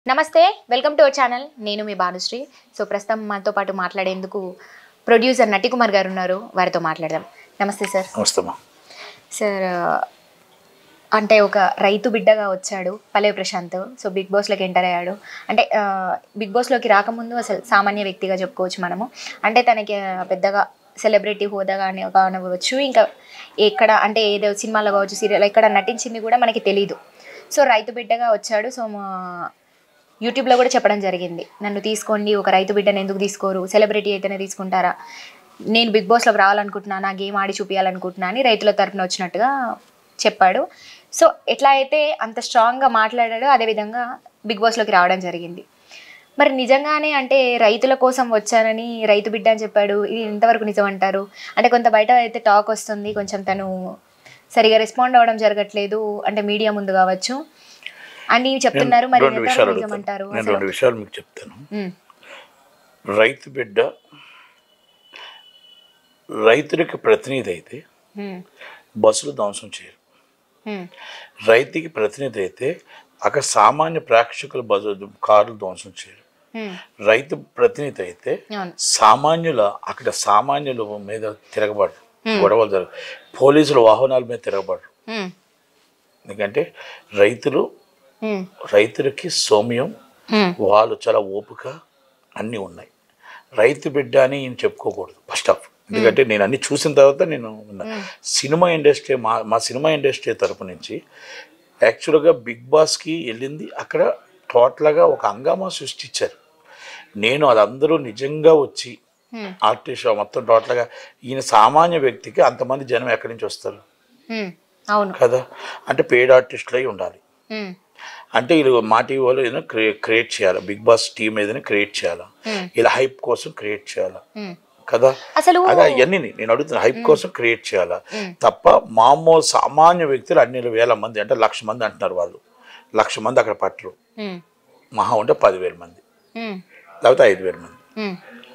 నమస్తే welcome to our channel నేను మీ Bhanusri so ప్రస్తుతం మాతో పాటు మాట్లాడేందుకు ప్రొడ్యూసర్ నటికుమార్ గారు ఉన్నారు వారితో మాట్లాడదాం నమస్తే సార్ నమస్తేమా సార్ అంటే ఒక రైతు బిడ్డగా వచ్చాడు పల్లవి ప్రశాంత్ సో బిగ్ బాస్లోకి ఎంటర్ అయ్యాడు అంటే ఆ, బిగ్ బాస్లోకి రాకముందు అసలు సామాన్య వ్యక్తిగా చెప్పుకోవచ్చు మనము అంటే తనకి ఆ, పెద్దగా సెలబ్రిటీ హోదా కానీ కానివ్వచ్చు ఇంకా ఎక్కడ అంటే ఏదో సినిమాలో కావచ్చు సీరియల్ ఎక్కడ నటించింది కూడా మనకి తెలియదు సో రైతు బిడ్డగా వచ్చాడు సో మా యూట్యూబ్లో కూడా చెప్పడం జరిగింది నన్ను తీసుకోండి ఒక రైతు బిడ్డను ఎందుకు తీసుకోరు సెలబ్రిటీ అయితేనే తీసుకుంటారా నేను బిగ్ బాస్లోకి రావాలనుకుంటున్నా నా గేమ్ ఆడి చూపించాలనుకుంటున్నా అని రైతుల తరపున వచ్చినట్టుగా చెప్పాడు సో ఎట్లా అయితే అంత స్ట్రాంగ్గా మాట్లాడాడో అదేవిధంగా బిగ్ బాస్లోకి రావడం జరిగింది మరి నిజంగానే అంటే రైతుల కోసం వచ్చానని రైతు బిడ్డ అని చెప్పాడు ఇది ఎంతవరకు నిజం అంటారు అంటే కొంత బయట అయితే టాక్ వస్తుంది కొంచెం తను సరిగా రెస్పాండ్ అవ్వడం జరగట్లేదు అంటే మీడియా ముందు కావచ్చు అని చెప్తున్నారు మరి రెండు ఇది విషయాలు ఎంతవరకు నిజం అడుగుతాను అంటారు నేను అసలు రెండు విషయాలు మీకు చెప్తాను ఉమ్, రైతు బిడ్డ రైతులకి ప్రతినిధి అయితే ఉమ్, బస్సులు ధ్వంసం చేయరు ఉమ్, రైతుకి ప్రతినిధి అయితే అక్కడ సామాన్య ప్రేక్షకుల బస్సు కార్లు ధ్వంసం చేయరు ఉమ్, రైతు ప్రతినిధి అయితే అవును సామాన్యుల అక్కడ సామాన్యుల మీద తిరగబడరు గొడవలు జరగదు పోలీసుల వాహనాల మీద తిరగబడరు ఉమ్, ఎందుకంటే రైతులు ఉమ్, రైతులకి సౌమ్యం ఉమ్, వాళ్ళు చాలా ఓపిక అన్నీ ఉన్నాయి రైతు బిడ్డ అని ఈయన చెప్పుకోకూడదు ఫస్ట్ ఆఫ్ ఎందుకంటే నేను అన్ని చూసిన తర్వాత నేను ఉన్నా. సినిమా ఇండస్ట్రీ మా మా సినిమా ఇండస్ట్రీ తరపు నుంచి యాక్చువల్గా బిగ్ బాస్కి వెళ్ళింది అక్కడ టోటల్గా ఒక హంగామా సృష్టించారు నేను అది అందరూ నిజంగా వచ్చి ఉమ్, ఆర్టిస్ట్ మొత్తం టోటల్గా ఈయన సామాన్య వ్యక్తికి అంతమంది జనం ఎక్కడి నుంచి వస్తారు ఉమ్, అవును కదా అంటే పెయిడ్ ఆర్టిస్టులు అయి ఉండాలి ఉమ్, అంటే వీళ్ళు మా టీవీ వాళ్ళు ఏదైనా క్రియేట్ క్రియేట్ చేయాలి బిగ్ బాస్ టీం ఏదైనా క్రియేట్ చేయాలా ఉమ్, ఇలా హైప్ కోసం క్రియేట్ చేయాలా ఉమ్. కదా అసలు అదే అవన్నీ నేను అడుగుతున్నా హైప్ కోసం క్రియేట్ చేయాలా ఉమ్. తప్ప మామూలు సామాన్య వ్యక్తులు అన్ని వేల మంది అంటే లక్ష మంది అంటున్నారు వాళ్ళు లక్ష మంది అక్కడ పట్టరు ఉమ్, మహా ఉంటే పదివేల మంది ఉమ్, లేకపోతే ఐదు వేల మంది ఉమ్,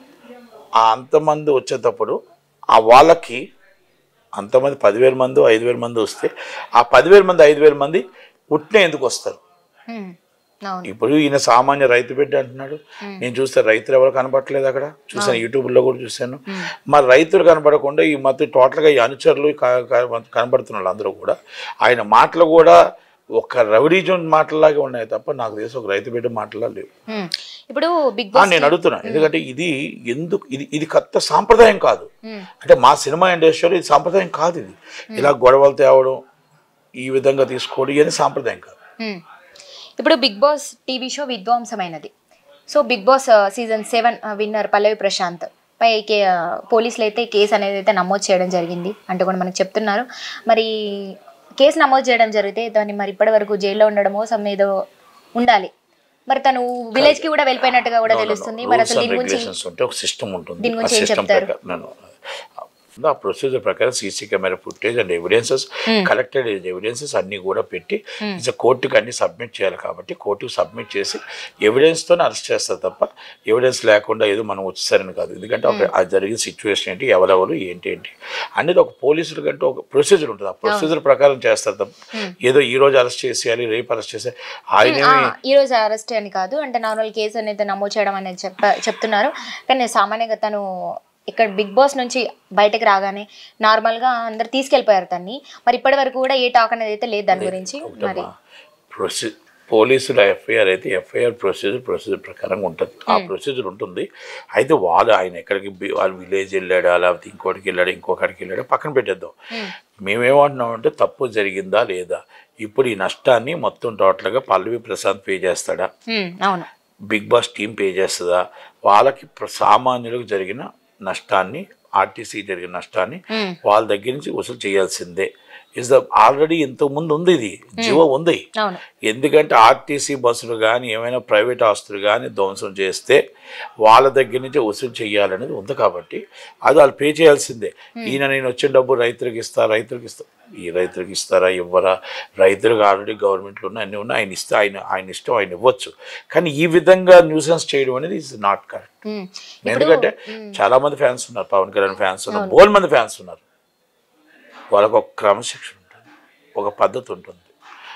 ఆ అంతమంది వచ్చేటప్పుడు ఆ వాళ్ళకి అంతమంది పదివేల మంది ఐదు వేల మంది వస్తే ఆ పదివేల మంది ఐదు వేల మంది ఉట్నే ఎందుకు వస్తారు ఉమ్, అవును ఇప్పుడు ఈయన సామాన్య రైతు బిడ్డ అంటున్నాడు నేను చూస్తే రైతులు ఎవరు కనపడట్లేదు అక్కడ చూసాను యూట్యూబ్లో కూడా చూశాను మరి రైతులు కనపడకుండా ఈ మధ్య టోటల్గా ఈ అనుచరులు క- క- కనపడుతున్నారు అందరూ కూడా ఆయన మాటలు కూడా ఒక రవిడీజన్ మాటలాగే ఉన్నాయి తప్ప నాకు తెలిసి ఒక రైతు బిడ్డ మాటలా లేవు ఉమ్. ఇప్పుడు బిగ్ ఆ, బాస్ నేను అడుగుతున్నా ఎందుకంటే ఇది ఎందుకు ఇది ఇది కొత్త సాంప్రదాయం కాదు ఉమ్, అంటే మా సినిమా ఇండస్ట్రీలో ఇది సాంప్రదాయం కాదు ఇది ఇలా గొడవలు తేవడం ఈ విధంగా తీసుకోవడం ఇవన్నీ సాంప్రదాయం కాదు ఉమ్. ఇప్పుడు బిగ్ బాస్ టీవీ షో విధ్వంసమైనది so Bigg Boss season seven winner Pallavi Prashanth పై కే పోలీసులు అయితే కేసు అనేది అయితే నమోదు చేయడం జరిగింది అంటూ కూడా మనకు చెప్తున్నారు మరి కేసు నమోదు చేయడం జరిగితే దాన్ని మరి ఇప్పటి వరకు జైల్లో ఉండడమో సమ్ ఏదో ఉండాలి మరి తను విలేజ్ కి కూడా వెళ్ళిపోయినట్టుగా కూడా తెలుస్తుంది మరి రూల్స్ అసలు అండ్ దీని గురించి రెగ్యులేషన్స్ ఉంటే ఒక సిస్టమ్ ఉంటుంది దీని ఆ గురించి ఏం సిస్టమ్ చెప్తారు? ప్రకారం నేను ఆ ప్రొసీజర్ ప్రకారం CC camera footage and evidences collected evidences అన్ని కూడా పెట్టి ఇట్స్ కోర్టుకి అన్ని సబ్మిట్ చేయాలి కాబట్టి కోర్టుకు సబ్మిట్ చేసి ఎవిడెన్స్తోనే అరెస్ట్ చేస్తారు తప్ప ఎవిడెన్స్ లేకుండా ఏదో మనం వచ్చేసారని కాదు ఎందుకంటే ఒక అది జరిగిన సిచ్యువేషన్ ఏంటి ఎవరెవరు ఏంటి ఏంటి అనేది ఒక పోలీసుల కంటే ఒక ప్రొసీజర్ ఉంటుంది ఆ ప్రొసీజర్ ప్రకారం చేస్తారు తప్ప ఏదో ఈ రోజు అరెస్ట్ చేసేయాలి రేపు అరెస్ట్ చేసేయాలి ఆయన ఆ, ఈ రోజు అరెస్ట్ అని కాదు అంటే నార్మల్ కేసు అనేది నమోదు చేయడం అనేది చెప్ప చెప్తున్నారు కానీ సామాన్యంగా తను ఇక్కడ బిగ్ బాస్ నుంచి బయటకు రాగానే నార్మల్గా అందరు తీసుకెళ్ళిపోయారు తన్ని మరి ఇప్పటి వరకు కూడా ఏ టాక్ అనేది అయితే లేదు దాని గురించి మరి ప్రొసీ పోలీసుల ఎఫ్ఐఆర్ అయితే ఎఫ్ఐఆర్ ప్రొసీజర్ ప్రొసీజర్ ప్రకారంగా ఉంటుంది ఆ ప్రొసీజర్ ఉంటుంది అయితే వాళ్ళు ఆయన ఎక్కడికి బి- వాళ్ళు విలేజ్ వెళ్ళాడా లేకపోతే ఇంకోటికి వెళ్ళాడా ఇంకొకటికి వెళ్ళాడా పక్కన పెట్టేద్దాం మేమేమంటున్నామంటే తప్పు జరిగిందా లేదా ఇప్పుడు ఈ నష్టాన్ని మొత్తం టోటల్గా పల్లవి ప్రసాద్ పే చేస్తాడా ఉమ్, అవును బిగ్ బాస్ టీం పే చేస్తుందా వాళ్ళకి ప్ర- సామాన్యులకు జరిగిన నష్టాన్ని ఆర్టీసీ జరిగిన నష్టాన్ని ఉమ్, వాళ్ళ దగ్గర నుంచి వసూలు చేయాల్సిందే ఇస్ ద ఆల్రెడీ ఇంతకు ముందు ఉంది ఇది జీవో ఉంది అవును ఎందుకంటే ఆర్టీసీ బస్సులు కానీ ఏమైనా ప్రైవేట్ ఆస్తులు కానీ ధ్వంసం చేస్తే వాళ్ళ దగ్గర నుంచి వసూలు చేయాలనేది ఉంది కాబట్టి అది వాళ్ళు పే చేయాల్సిందే ఈయన నేను వచ్చిన డబ్బు రైతులకు ఇస్తా రైతులకు ఇస్తా ఈ రైతులకు ఇస్తారా ఇవ్వరా రైతులకు ఆల్రెడీ గవర్నమెంట్లో ఉన్నాయి అన్నీ ఉన్నాయి ఆయన ఇస్తే ఆయన ఆయన ఇష్టం ఆయన ఇవ్వచ్చు కానీ ఈ విధంగా న్యూసెన్స్ చేయడం అనేది ఇస్ నాట్ కరెక్ట్ ఉమ్, ఎందుకంటే చాలా మంది ఫ్యాన్స్ ఉన్నారు పవన్ కళ్యాణ్ ఫ్యాన్స్ ఉన్నారు బోల్ మంది ఫ్యాన్స్ ఉన్నారు వాళ్ళకు ఒక క్రమశిక్షణ ఉంటుంది ఒక పద్ధతి ఉంటుంది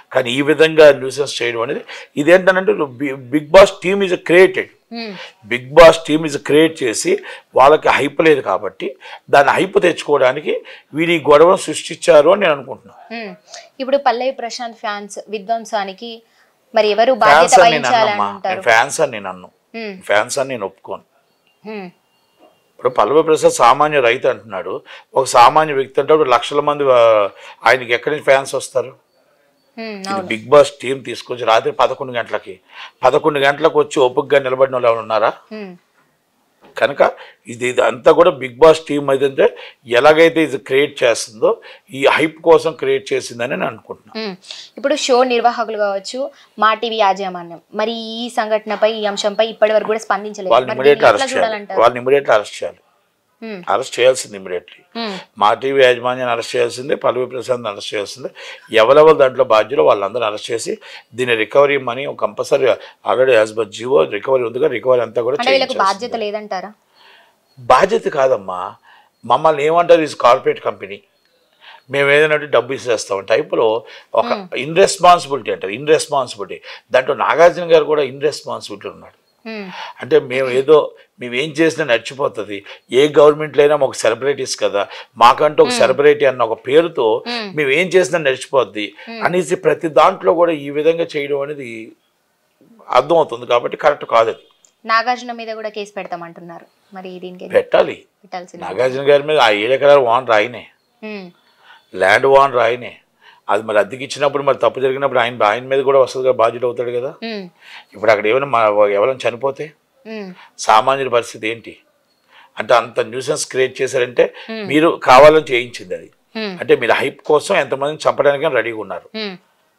కానీ ఈ విధంగా న్యూసెన్స్ చేయడం అనేది ఇదేంటంటే Bigg Boss team is created um, Bigg Boss team is create చేసి వాళ్ళకి హైప్ లేదు కాబట్టి దాన్ని హైప్ తెచ్చుకోవడానికి వీరి గొడవను సృష్టించారు అని నేను అనుకుంటున్నాను ఉమ్. ఇప్పుడు పల్లవి ప్రశాంత్ ఫ్యాన్స్ విధ్వంసానికి మరి ఎవరు బాధ్యత ఫ్యాన్స్ అని నేను వహించాలని అన్నమ్మా అంటారు ఫ్యాన్స్ అని నేను అన్ను ఉమ్, ఫ్యాన్స్ అని నేను ఒప్పుకోను ఉమ్, ఇప్పుడు పల్లవి ప్రసాద్ సామాన్య రైతు అంటున్నాడు ఒక సామాన్య వ్యక్తి అంటే ఇప్పుడు లక్షల మంది ఆ, ఆయనకి ఎక్కడి నుంచి ఫ్యాన్స్ వస్తారు ఉమ్, ఇది అవును బిగ్ బాస్ టీం తీసుకొచ్చి రాత్రి పదకొండు గంటలకి పదకొండు గంటలకు వచ్చి ఓపికగా నిలబడిన వాళ్ళు ఎవరు ఉన్నారా ఉమ్, కనుక ఇది ఇది అంతా కూడా బిగ్ బాస్ టీం అయితే ఎలాగైతే ఇది క్రియేట్ చేస్తుందో ఈ హైప్ కోసం క్రియేట్ చేసిందని నేను అనుకుంటున్నాను ఉమ్. ఇప్పుడు షో నిర్వాహకులు కావచ్చు మా టీవీ యాజమాన్యం మరి ఈ సంఘటనపై ఈ అంశంపై ఇప్పటి వరకు కూడా స్పందించలేదు వాళ్ళని మరి ఇమీడియట్లీ దీన్ని ఎట్లా అరెస్ట్ చేయాలి చూడాలంటారు వాళ్ళని ఇమీడియట్లీ అరెస్ట్ చేయాలి ఉమ్, అరెస్ట్ చేయాల్సింది ఇమీడియట్లీ ఉమ్, మా టీవీ యాజమాన్యాన్ని అరెస్ట్ చేయాల్సిందే పల్లవి ప్రసాద్ని అరెస్ట్ చేయాల్సిందే ఎవరెవరు దాంట్లో బాధ్యులు వాళ్ళందరూ అరెస్ట్ చేసి దీని recovery money compulsory already as but GO recovery ఉందిగా రికవరీ అంతా కూడా అంటే వీళ్ళకు చేయించాల్సిందే. బాధ్యత లేదంటారా బాధ్యత కాదమ్మా మమ్మల్ని ఏమంటారు ఇది కార్పొరేట్ కంపెనీ మేము ఏదైనా డబ్బు ఇచ్చేస్తాం టైపులో ఒక ఇన్రెస్పాన్సిబిలిటీ అంటారు ఇన్రెస్పాన్సిబిలిటీ దాంట్లో నాగార్జున గారు కూడా ఇన్రెస్పాన్సిబిలిటీ ఉన్నాడు ఉమ్, అంటే మేము ఏదో మేము ఏం చేసినా నడిచిపోతుంది ఏ గవర్నమెంట్లో అయినా ఒక సెలబ్రిటీస్ కదా మాకంటూ ఒక సెలబ్రిటీ అన్న ఒక పేరుతో మేము ఏం చేసినా నడిచిపోద్ది అనేసి ప్రతి దాంట్లో కూడా ఈ విధంగా చేయడం అనేది అర్థమవుతుంది కాబట్టి కరెక్ట్ కాదు అది నాగార్జున మీద కూడా కేసు పెడతామంటున్నారు మరి దీనికి ఏం పెట్టాలి పెట్టాల్సింది నాగార్జున గారి మీద ఆ ఏడు ఎకరాల వాన్ రాయినే ఉమ్, ల్యాండ్ వాన్ రాయినే అది మరి అద్దెకి ఇచ్చినప్పుడు మరి తప్పు జరిగినప్పుడు ఆయన ఆయన మీద కూడా వస్తుంది కదా బాధ్యత అవుతాడు కదా ఉమ్, ఇప్పుడు అక్కడ ఏమైనా మా ఎవరైనా చనిపోతే ఉమ్, సామాన్యుల పరిస్థితి ఏంటి అంటే అంత న్యూసెన్స్ క్రియేట్ చేశారంటే మీరు కావాలని చేయించింది అది ఉమ్, అంటే మీరు హైప్ కోసం ఎంతమందిని చంపడానికి రెడీగా ఉన్నారు ఉమ్.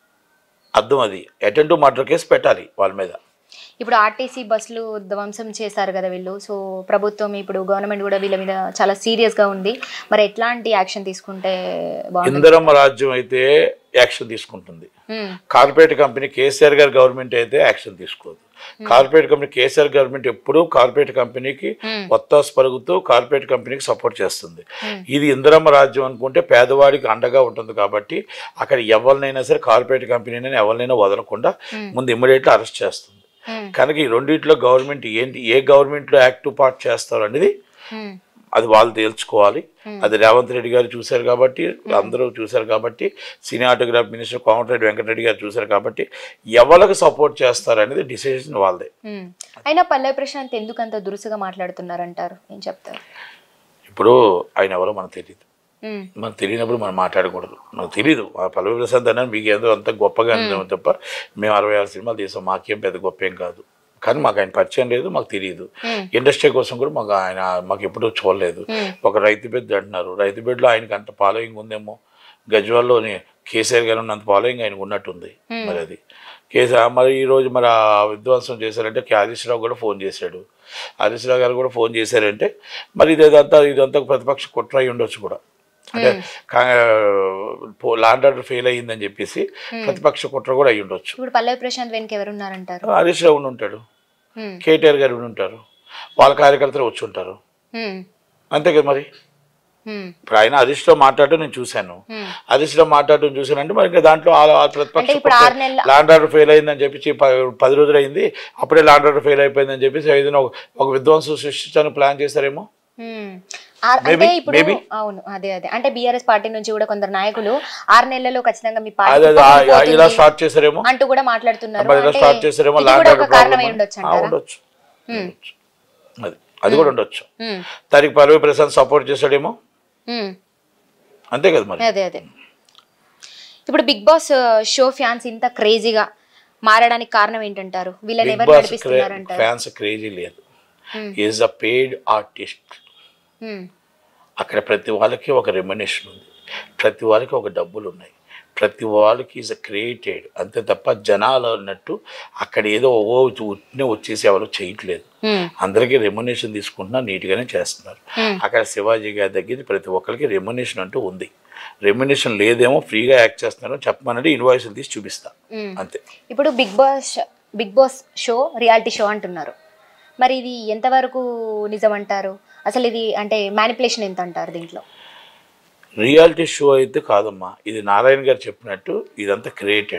అర్థం అది అటెండ్ మర్డర్ కేసు పెట్టాలి వాళ్ళ మీద ఇప్పుడు ఆర్టీసీ బస్సులు ధ్వంసం చేశారు కదా వీళ్ళు సో ప్రభుత్వం ఇప్పుడు గవర్నమెంట్ కూడా వీళ్ళ మీద చాలా సీరియస్ గా ఉంది మరి ఎట్లాంటి యాక్షన్ తీసుకుంటే బాగుంటుంది ఇందరమ్మ రాజ్యం అయితే యాక్షన్ తీసుకుంటుంది ఉమ్, కార్పొరేట్ కంపెనీ కేసీఆర్ గారి గవర్నమెంట్ అయితే యాక్షన్ తీసుకోదు కార్పొరేట్ కంపెనీ కేసీఆర్ గవర్నమెంట్ ఎప్పుడూ కార్పొరేట్ కంపెనీకి Hmm. ఒత్తాసు పలుకుతూ కార్పొరేట్ కంపెనీకి సపోర్ట్ చేస్తుంది ఇది ఇందిరమ్మ రాజ్యం అనుకుంటే పేదవాడికి అండగా ఉంటుంది కాబట్టి అక్కడ ఎవరినైనా సరే కార్పొరేట్ కంపెనీని ఎవరినైనా వదలకుండా ముందు ఇమ్మీడియట్గా అరెస్ట్ చేస్తుంది ఉమ్, కనుక ఈ రెండిట్లో గవర్నమెంట్ ఏంటి ఏ గవర్నమెంట్లో యాక్టివ్ పార్ట్ చేస్తారు అనేది ఉమ్, అది వాళ్ళు తేల్చుకోవాలి అది రేవంత్ రెడ్డి గారు చూశారు కాబట్టి అందరూ చూశారు కాబట్టి సినిమాటోగ్రాఫ్ మినిస్టర్ కోమటిరెడ్డి వెంకటరెడ్డి గారు చూశారు కాబట్టి ఎవరికి సపోర్ట్ చేస్తారు అనేది డిసిషన్ వాళ్ళదే ఉమ్. అయినా పల్లవి ప్రశాంత్ ఎందుకు అంత దురుసుగా మాట్లాడుతున్నారంటారు ఏం చెప్తారు ఇప్పుడు ఆయన ఎవరో మనకు తెలియదు ఉమ్, మనకు తెలియనప్పుడు మనం మాట్లాడకూడదు మనకు తెలియదు ఆ పల్లవి ప్రశాంత్ అన్న మీకు ఏదో అంత గొప్పగా అనిపించాము తప్ప మేము అరవై ఆరు సినిమాలు తీసాం మాకేం పెద్ద గొప్ప ఏం కాదు కానీ మాకు ఆయన పరిచయం లేదు మాకు తెలియదు ఉమ్, ఇండస్ట్రీ కోసం కూడా మాకు ఆయన మాకు ఎప్పుడూ చూడలేదు ఉమ్, ఒక రైతు బిడ్డ అంటున్నారు రైతు బిడ్డలో ఆయనకి అంత ఫాలోయింగ్ ఉందేమో గజ్వాల్లోని కేసీఆర్ గారు ఉన్నంత ఫాలోయింగ్ ఆయనకు ఉన్నట్టుంది మరి అది కేసీఆర్ మరి ఈ రోజు మరి ఆ విధ్వంసం చేశారంటే కే హరీష్ రావు కూడా ఫోన్ చేశాడు హరీష్ రావు గారు కూడా ఫోన్ చేశారంటే మరి ఇదంతా ఇదంతా ఒక ప్రతిపక్ష కుట్ర అయి ఉండొచ్చు కూడా అంటే లాండ్ ఆర్డర్ ఫెయిల్ అయ్యిందని చెప్పేసి ప్రతిపక్ష కుట్ర కూడా అయి ఉండొచ్చు ఇప్పుడు పల్లవి ప్రశాంత్ వెనక ఎవరున్నారంటారు హరీష్ రావు ఉండి ఉంటాడు ఉమ్, కేటీఆర్ గారు ఉండి ఉంటారు వాళ్ళ కార్యకర్తలు వచ్చి ఉంటారు ఉమ్, అంతే కదా మరి ఉమ్, ఇప్పుడు ఆయన హరీష్లో మాట్లాడటం నేను చూశాను ఉమ్. హరీష్లో మాట్లాడటం చూశానంటే మరి ఇంకా దాంట్లో ఆ- ఆ ప్రతిపక్ష అంటే ఇప్పుడు ఆరు నెలల లాండ్ ఆర్డర్ ఫెయిల్ అయిందని చెప్పేసి ప- పది రోజులు అయింది అప్పుడే లాండ్ ఆర్డర్ ఫెయిల్ అయిపోయిందని చెప్పేసి ఏదైనా ఒక- ఒక విధ్వంసం సృష్టించడానికి ప్లాన్ చేశారేమో ఉమ్. ఆ- అంటే Maybe, ఇప్పుడు maybe. అవును అదే అదే అంటే బీఆర్ఎస్ పార్టీ నుంచి కూడా కొందరు నాయకులు ఆరు నెలల్లో ఖచ్చితంగా మీ అదే పార్టీ అదే, ఆ- ఇలా పగిలిపోతుంది స్టార్ట్ చేశారేమో అంటూ కూడా మాట్లాడుతున్నారు మరి ఇలా అంటే స్టార్ట్ చేశారేమో ఇది లాండ్ కూడా ఆర్డర్ ఒక కారణం ప్రాబ్లం అయి ఉండొచ్చు ఆ, అంటారా ఉండొచ్చు ఉండొచ్చు. అది అది కూడా ఉండొచ్చు ఉమ్, దానికి పల్లవి ప్రసాద్ సపోర్ట్ చేశాడేమో ఉమ్. అంతే కదా మరి అదే అదే ఇప్పుడు బిగ్ బాస్ షో ఫ్యాన్స్ ఇంత క్రేజీగా మారడానికి కారణం ఏంటంటారు వీళ్ళని బిగ్ ఎవరు బాస్ నడిపిస్తున్నారంటారు ఫ్యాన్స్ క్రేజీ లేదు Hmm. Is a paid artist um, అక్కడ ప్రతి వాళ్ళకి ఒక రెమ్యునేషన్ ఉంది ప్రతి వాళ్ళకి ఒక డబ్బులు ఉన్నాయి ప్రతి వాళ్ళకి ఈజ్ క్రియేటెడ్ అంతే తప్ప జనాలు అన్నట్టు అక్కడ ఏదో ఓ ఉట్టినే వచ్చేసి ఎవరు చేయట్లేదు ఉమ్, అందరికీ రెమ్యునేషన్ తీసుకుంటున్నా నీట్గానే చేస్తున్నారు Hmm. అక్కడ శివాజీ గారి దగ్గర ప్రతి ఒక్కరికి రెమ్యునేషన్ అంటూ ఉంది రెమ్యునేషన్ లేదేమో ఫ్రీగా యాక్ట్ చేస్తున్నారో చెప్పమనంటే ఇన్వాయిస్లు తీసి చూపిస్తా ఉమ్. అంతే ఇప్పుడు Bigg Boss Bigg Boss show reality show అంటున్నారు మరి ఇది ఎంతవరకు నిజం అంటారు అసలు ఇది అంటే మ్యానిపులేషన్ ఎంత అంటారు దీంట్లో రియాలిటీ షో అయితే కాదమ్మా ఇది నారాయణ గారు చెప్పినట్టు ఇదంతా క్రియేటెడ్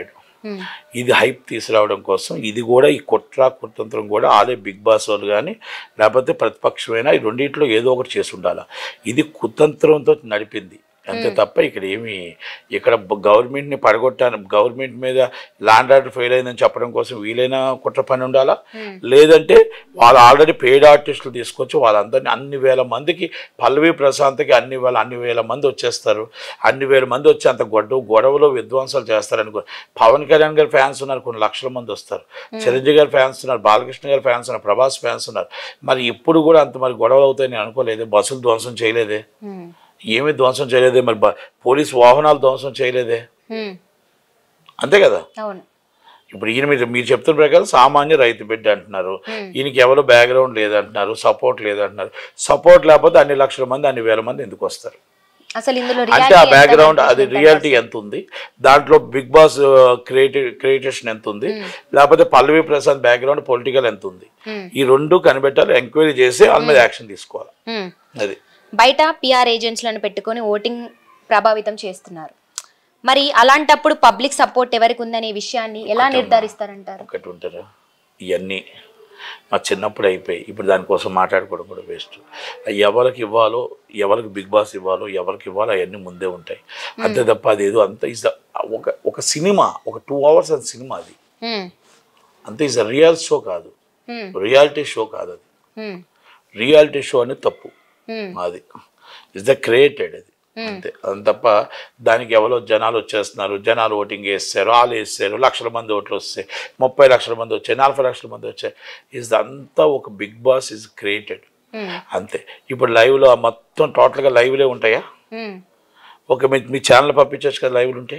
Hmm. ఇది హైప్ తీసుకురావడం కోసం ఇది కూడా ఈ కుట్ర కుతంత్రం కూడా ఆలే బిగ్ బాస్ వాళ్ళు కానీ లేకపోతే ప్రతిపక్షమైన ఈ రెండింటిలో ఏదో ఒకటి చేసి ఉండాలి ఇది కుతంత్రంతో నడిపింది అంతే తప్ప ఇక్కడ ఏమి ఇక్కడ గవర్నమెంట్ని పడగొట్టాను గవర్నమెంట్ మీద ల్యాండ్ ఆర్డర్ ఫెయిల్ అయిందని చెప్పడం కోసం వీలైన కుట్ర పని ఉండాలా లేదంటే వాళ్ళు ఆల్రెడీ పెయిడ్ ఆర్టిస్టులు తీసుకొచ్చి వాళ్ళందరినీ అన్ని వేల మందికి పల్లవి ప్రశాంత్కి అన్ని వేల అన్ని వేల మంది వచ్చేస్తారు అన్ని వేల మంది వచ్చి అంత గొడవ గొడవలో విధ్వంసాలు చేస్తారనుకో పవన్ కళ్యాణ్ గారి ఫ్యాన్స్ ఉన్నారు కొన్ని లక్షల మంది వస్తారు చిరంజీవి గారి ఫ్యాన్స్ ఉన్నారు బాలకృష్ణ గారి ఫ్యాన్స్ ఉన్నారు ప్రభాస్ ఫ్యాన్స్ ఉన్నారు మరి ఇప్పుడు కూడా అంత మరి గొడవలు అవుతాయని అనుకోలేదే బస్సులు ధ్వంసం చేయలేదే Hmm. ఏమీ ధ్వంసం చేయలేదే మరి బ- పోలీస్ వాహనాలు ధ్వంసం చేయలేదే Hmm. అంతే కదా అవును ఇప్పుడు ఈయన మీరు మీరు చెప్తున్న ప్రకారం సామాన్య రైతు బిడ్డ అంటున్నారు ఈయనకి ఎవరు బ్యాక్గ్రౌండ్ లేదంటున్నారు సపోర్ట్ లేదంటున్నారు సపోర్ట్ లేకపోతే అన్ని లక్షల మంది అన్ని వేల మంది ఎందుకు వస్తారు అసలు ఇందులో అంటే reality ఆ ఎంత బ్యాక్గ్రౌండ్ అది కనిపిస్తుంది రియాలిటీ ఎంత ఉంది దాంట్లో బిగ్ బాస్ క్రియేటివ్ క్రియేటేషన్ ఎంత ఉంది లేకపోతే పల్లవి ప్రసాద్ బ్యాక్గ్రౌండ్ పొలిటికల్ ఎంత ఉంది Hmm. ఈ రెండు కనిపెట్టాలి ఎంక్వైరీ చేసి వాళ్ళ మీద యాక్షన్ తీసుకోవాలి Hmm. అది బయట పిఆర్ ఏజెంట్స్లను పెట్టుకొని ఓటింగ్ ప్రభావితం చేస్తున్నారు మరి అలాంటప్పుడు పబ్లిక్ సపోర్ట్ ఎవరికి ఉందనే విషయాన్ని ఎలా నిర్ధారిస్తారంటారు ఒకటి ఉంటారా ఇవన్నీ మా చిన్నప్పుడు అయిపోయి ఇప్పుడు దానికోసం మాట్లాడుకోవడం కూడా వేస్ట్ ఎవరికి ఇవ్వాలో ఎవరికి బిగ్ బాస్ ఇవ్వాలో ఎవరికి ఇవ్వాలో అవన్నీ ముందే ఉంటాయి అంతే తప్ప అదేదో అంత ఇస్ ఒక ఒక సినిమా ఒక టూ అవర్స్ అది సినిమా అది Hmm. అంతే ఇస్ రియల్ షో కాదు Hmm. రియాలిటీ షో కాదు అది Hmm. రియాలిటీ షో అనేది తప్పు Hmm. అది ఇస్ ద క్రియేటెడ్ అది అంతే అది తప్ప దానికి ఎవరో జనాలు వచ్చేస్తున్నారు జనాలు ఓటింగ్ వేస్తారు వాళ్ళు వేస్తారు లక్షల మంది ఓట్లు వస్తాయి ముప్పై లక్షల మంది వచ్చాయి నలభై లక్షల మంది వచ్చాయి ఇస్ అంతా ఒక Bigg Boss is created Hmm. అంతే ఇప్పుడు లైవ్లో మొత్తం టోటల్గా లైవ్లే ఉంటాయా Hmm. ఒక మీ మీ ఛానల్ పంపించవచ్చు కదా లైవ్లు ఉంటే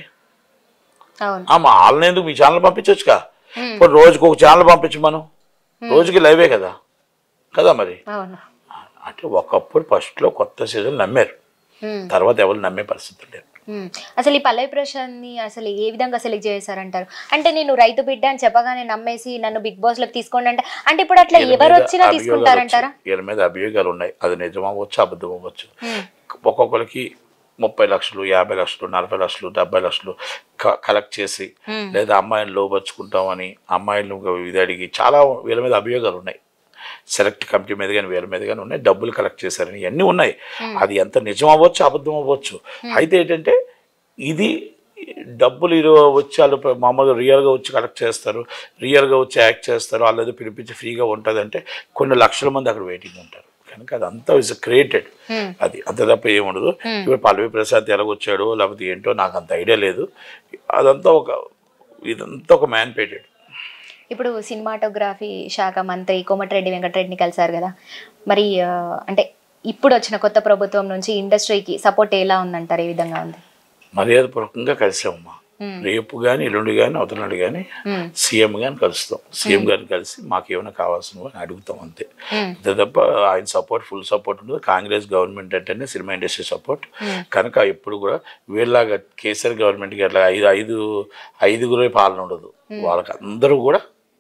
అవును ఆమా వాళ్ళని ఎందుకు మీ ఛానల్ పంపించవచ్చుగా ఇప్పుడు రోజుకి ఒక ఛానల్ పంపించు మనం రోజుకి లైవే కదా కదా మరి అవును అంటే ఒకప్పుడు ఫస్ట్లో కొత్త సీజన్ నమ్మారు Hmm. తర్వాత ఎవరు నమ్మే పరిస్థితి లేదు Hmm. అసలు ఈ పల్లవి ప్రశాంత్ని అసలు ఏ విధంగా సెలెక్ట్ చేశారంటారు అంటే నేను రైతు బిడ్డ అని చెప్పగానే నమ్మేసి నన్ను బిగ్ బాస్ లోకి తీసుకోండి అంటే అంటే ఇప్పుడు అట్లా వీళ్ళ ఎవరు మీద వచ్చినా అభియోగాలు తీసుకుంటారంటారా వచ్చాయి. వీళ్ళ మీద అభియోగాలు ఉన్నాయి అది నిజం అవ్వచ్చు అబద్ధం అవ్వచ్చు Hmm. ఒక్కొక్కరికి ముప్పై లక్షలు యాభై లక్షలు నలభై లక్షలు డెబ్బై లక్షలు క- కలెక్ట్ చేసి Hmm. లేదా అమ్మాయిని లోపరుచుకుంటామని అమ్మాయిలను ఇది అడిగి చాలా వీళ్ళ మీద అభియోగాలు ఉన్నాయి సెలెక్ట్ కమిటీ మీద కానీ వీళ్ళ మీద కానీ ఉన్నాయి డబ్బులు కలెక్ట్ చేశారని ఇవన్నీ ఉన్నాయి అది ఎంత నిజం అవ్వచ్చు అబద్ధం అవ్వచ్చు అయితే ఏంటంటే ఇది డబ్బులు ఈరో వచ్చి వాళ్ళు ప- మామూలుగా రియల్గా వచ్చి కలెక్ట్ చేస్తారు రియల్గా వచ్చి యాక్ట్ చేస్తారు వాళ్ళు ఏదో పిలిపించి ఫ్రీగా ఉంటుంది అంటే కొన్ని లక్షల మంది అక్కడ వెయిటింగ్ ఉంటారు కనుక అదంతా ఇస్ క్రియేటెడ్ Hmm. అది అంత తప్ప ఏముండదు ఇప్పుడు పల్లవి ప్రసాద్ ఎలాగొచ్చాడు లేకపోతే ఏంటో నాకు అంత ఐడియా లేదు అదంతా ఒక ఇదంతా ఒక మ్యాన్పేటెడ్ ఇప్పుడు సినిమాటోగ్రఫీ శాఖ మంత్రి కోమటిరెడ్డి వెంకటరెడ్డిని కలిశారు కదా మరి ఆ, అంటే ఇప్పుడు వచ్చిన కొత్త ప్రభుత్వం నుంచి ఇండస్ట్రీకి సపోర్ట్ ఎలా ఉందంటారు ఏ విధంగా ఉంది మర్యాదపూర్వకంగా కలిసామమ్మా రేపు కానీ ఎల్లుండి కానీ అవతలనాడు కానీ Hmm. సీఎం గారిని కలుస్తాం సీఎం గారిని కలిసి మాకు ఏమైనా కావాల్సినవి అని అడుగుతాం అంతే Hmm. అంతే తప్ప ఆయన సపోర్ట్ ఫుల్ సపోర్ట్ ఉంటుంది కాంగ్రెస్ గవర్నమెంట్ అంటేనే సినిమా ఇండస్ట్రీ సపోర్ట్ కనుక ఎప్పుడు కూడా వీళ్ళలాగా కేసీఆర్ గవర్నమెంట్కి అట్లా ఐదు ఐదు ఐదుగురే పాలన ఉండదు వాళ్ళకి అందరూ కూడా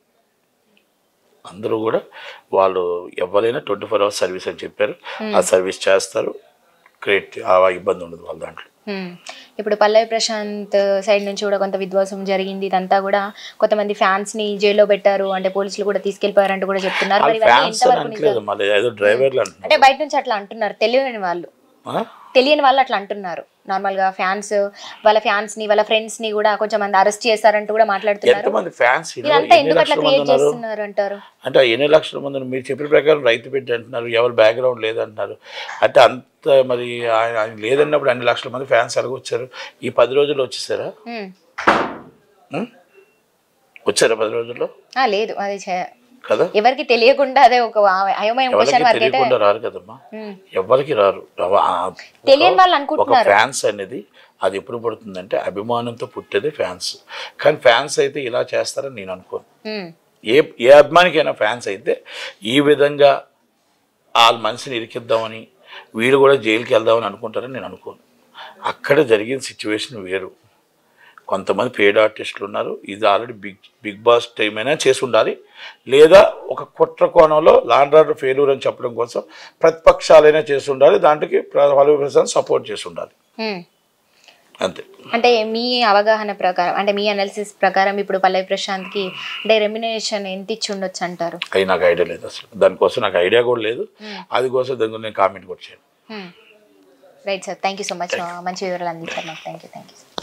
అందరూ కూడా వాళ్ళు ఎవరైనా ట్వంటీ ఫోర్ అవర్స్ సర్వీస్ అని చెప్పారు ఆ సర్వీస్ చేస్తారు క్రియేట్ ఆ ఇబ్బంది ఉండదు వాళ్ళ దాంట్లో Hmm. ఇప్పుడు పల్లవి ప్రశాంత్ సైడ్ నుంచి కూడా కొంత విధ్వంసం జరిగింది ఇదంతా కూడా కొంతమంది ఫ్యాన్స్ ని జైల్లో పెట్టారు అంటే పోలీసులు కూడా తీసుకెళ్లిపోయారంటూ కూడా చెప్తున్నారు మరి వాళ్ళు ఇవన్నీ ఫ్యాన్స్ అని ఎంతవరకు నిజం? అంటలేదు మళ్ళీ ఏదో డ్రైవర్లు అంటున్నారు అంటే బయట నుంచి అట్లా అంటున్నారు తెలియని వాళ్ళు ఆ? తెలియని వాళ్ళు అట్లా అంటున్నారు నార్మల్ గా ఫ్యాన్స్ వాళ్ళ ఫ్యాన్స్ ని వాళ్ళ ఫ్రెండ్స్ ని కూడా కొంచెం మంది అరెస్ట్ చేశారంటూ కూడా మాట్లాడుతున్నారు ఎంతమంది ఫ్యాన్స్ ఇదంతా ఎన్ని ఎందుకు అట్లా లక్షల మంది క్రియేట్ ఉన్నారు చేస్తున్నారు అంటారు అంటే ఆ ఎన్ని లక్షల మంది ఉన్నారు? మీరు చెప్పిన ప్రకారం రైతు బిడ్డ అంటున్నారు ఎవరు బ్యాక్గ్రౌండ్ లేదంటున్నారు అంటే అంత మరి ఆయన ఆయన లేదన్నప్పుడు అన్ని లక్షల మంది ఫ్యాన్స్ ఎలాగ వచ్చారు ఈ పది రోజుల్లో వచ్చేసారా Hmm. ఉం? వచ్చారా పది రోజుల్లో ఆ, లేదు అది చే- కదా ఎవరికి తెలియకుండా అదే ఒక ఆ- అయోమయం ఎవరికి క్వశ్చన్ మార్క్ అయితే తెలియకుండా రారు కదమ్మా Hmm. ఎవరికి రారు రవ- ఆ ఒక- తెలియని వాళ్ళు ఒక అనుకుంటున్నారు ఫ్యాన్స్ అనేది అది ఎప్పుడు పడుతుందంటే అభిమానంతో పుట్టేదే ఫ్యాన్స్ కానీ ఫ్యాన్స్ అయితే ఇలా చేస్తారని నేను అనుకోను Hmm. ఏ ఏ అభిమానికైనా ఫ్యాన్స్ అయితే ఈ విధంగా వాళ్ళ మనిషిని ఇరికిద్దామని వీళ్ళు కూడా జైలుకి వెళ్దామని అనుకుంటారని నేను అనుకోను అక్కడ జరిగిన సిచ్యువేషన్ వేరు కొంతమంది పేడ్ ఆర్టిస్టులు ఉన్నారు ఇది already Bigg Bigg Boss time అయినా చేసి ఉండాలి లేదా ఒక కుట్ర కోణంలో లాండ్ ఆర్డర్ ఫెయిల్యూర్ అని చెప్పడం కోసం ప్రతిపక్షాలైనా చేసి ఉండాలి దాంట్లోకి పల్లవి ప్రసాద్ సపోర్ట్ చేసి ఉండాలి Hmm. అంతే అంటే మీ అవగాహన ప్రకారం అంటే మీ అనాలిసిస్ ప్రకారం ఇప్పుడు పల్లవి ప్రశాంత్కి అంటే రెమ్యునేషన్ ఎంత ఇచ్చి ఉండొచ్చు అంటారు అవి నాకు ఐడియా లేదు అసలు దానికోసం నాకు ఐడియా కూడా లేదు అది కోసం దాని గురించి నేను కామెంట్ కూడా చేయను right sir thank you so much మంచి వివరాలు అందించారు నాకు థ్యాంక్ యూ థ్యాంక్ యూ